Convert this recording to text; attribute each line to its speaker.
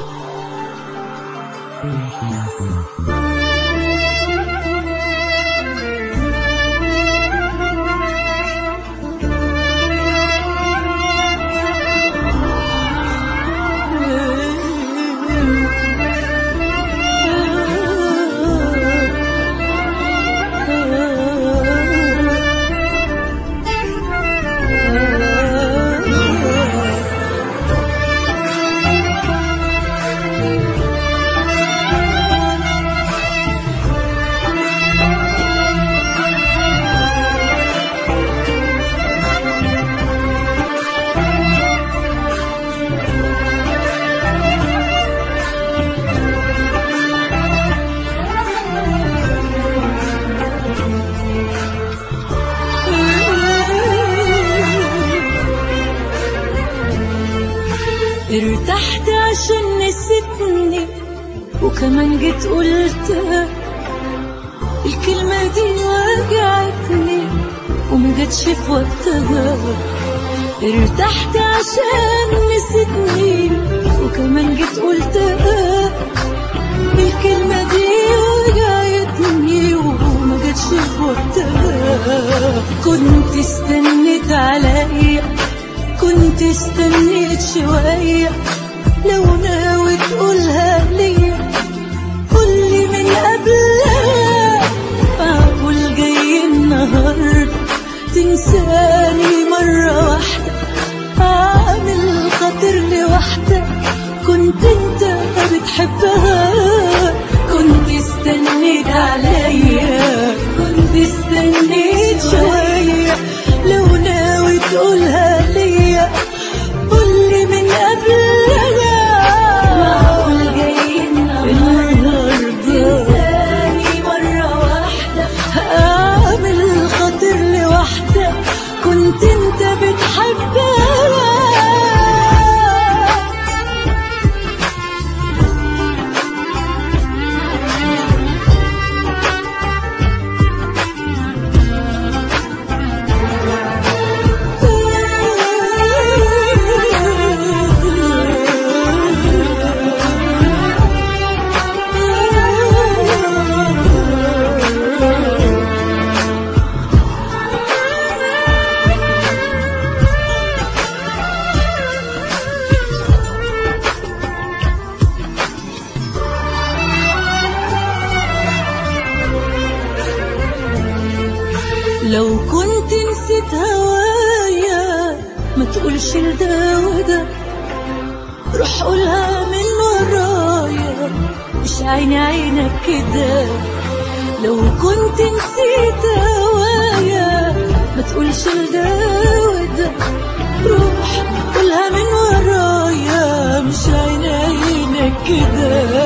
Speaker 1: ارتحت عشان نسيتني وكمان جيت قلت الكلمة دي وجعتني وما جاتش في وقتها ارتحت عشان نسيتني وكمان جيت قلت الكلمة دي وجعتني وما جاتش في وقتها كنت استنيت عليا كنت استنيت شوية لو ناوي تقولها ليا قولي من قبلها معقول جاي النهاردة تنساني مرة واحدة عامل خاطر لوحدة كنت انت بتحبها كنت استنيت عليا كنت استنيت شوية لو ناوي تقولها ليا قولي من قبلها معقول جاي النهاردة تنساني مرة واحدة أعمل خاطر لوحدة كنت انت بتحبها لو كنت نسيت هوايا ما تقولش لده وده روح قولها من ورايا مش عيني عينك كده لو كنت نسيت هوايا ما تقولش لده وده روح قولها من ورايا مش عيني عينك كده